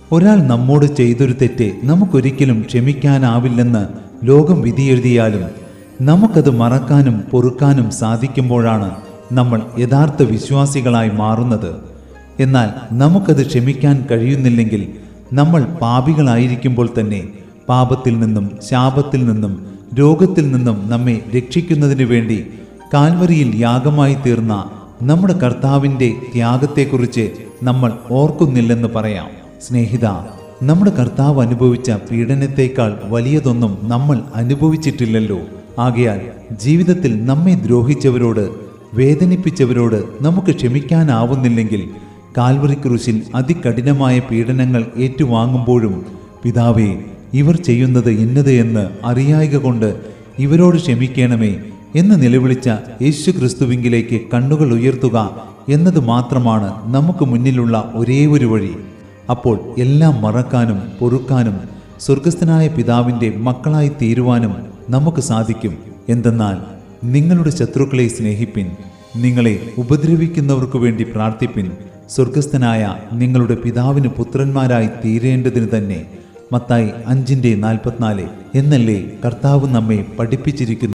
ഒരാൾ നമ്മോട് ചെയ്തൊരു തെറ്റ് നമുക്കൊരിക്കലും ക്ഷമിക്കാനാവില്ലെന്ന് ലോകം വിധിയെഴുതിയാലും നമുക്കത് മറക്കാനും പൊറുക്കാനും സാധിക്കുമ്പോഴാണ് നമ്മൾ യഥാർത്ഥ വിശ്വാസികളായി മാറുന്നത് എന്നാൽ നമുക്കത് ക്ഷമിക്കാൻ കഴിയുന്നില്ലെങ്കിൽ നമ്മൾ പാപികളായിരിക്കുമ്പോൾ തന്നെ പാപത്തിൽ നിന്നും ശാപത്തിൽ നിന്നും രോഗത്തിൽ നിന്നും നമ്മെ രക്ഷിക്കുന്നതിന് വേണ്ടി കാൽവരിയിൽ യാഗമായി തീർന്ന നമ്മുടെ കർത്താവിൻ്റെ ത്യാഗത്തെക്കുറിച്ച് നമ്മൾ ഓർക്കുന്നില്ലെന്ന് പറയാം സ്നേഹിത നമ്മുടെ കർത്താവ് അനുഭവിച്ച പീഡനത്തേക്കാൾ വലിയതൊന്നും നമ്മൾ അനുഭവിച്ചിട്ടില്ലല്ലോ ആകയാൽ ജീവിതത്തിൽ നമ്മെ ദ്രോഹിച്ചവരോട് വേദനിപ്പിച്ചവരോട് നമുക്ക് ക്ഷമിക്കാനാവുന്നില്ലെങ്കിൽ കാൽവറി ക്രൂശിൽ അതികഠിനമായ പീഡനങ്ങൾ ഏറ്റുവാങ്ങുമ്പോഴും പിതാവേ ഇവർ ചെയ്യുന്നത് ഇന്നത് എന്ന് അറിയായിക കൊണ്ട് ഇവരോട് ക്ഷമിക്കണമേ എന്ന് നിലവിളിച്ച യേശു ക്രിസ്തുവിങ്കിലേക്ക് കണ്ണുകൾ ഉയർത്തുക എന്നത് മാത്രമാണ് നമുക്ക് മുന്നിലുള്ള ഒരേ ഒരു വഴി അപ്പോൾ എല്ലാം മറക്കാനും പൊറുക്കാനും സ്വർഗസ്ഥനായ പിതാവിൻ്റെ മക്കളായി തീരുവാനും നമുക്ക് സാധിക്കും എന്തെന്നാൽ നിങ്ങളുടെ ശത്രുക്കളെ സ്നേഹിപ്പിൻ നിങ്ങളെ ഉപദ്രവിക്കുന്നവർക്കു വേണ്ടി പ്രാർത്ഥിപ്പിൻ സ്വർഗസ്ഥനായ നിങ്ങളുടെ പിതാവിന് പുത്രന്മാരായി തീരേണ്ടതിന് തന്നെ മത്തായി അഞ്ചിൻ്റെ നാൽപ്പത്തിനാല് എന്നല്ലേ കർത്താവ് നമ്മെ പഠിപ്പിച്ചിരിക്കുന്നു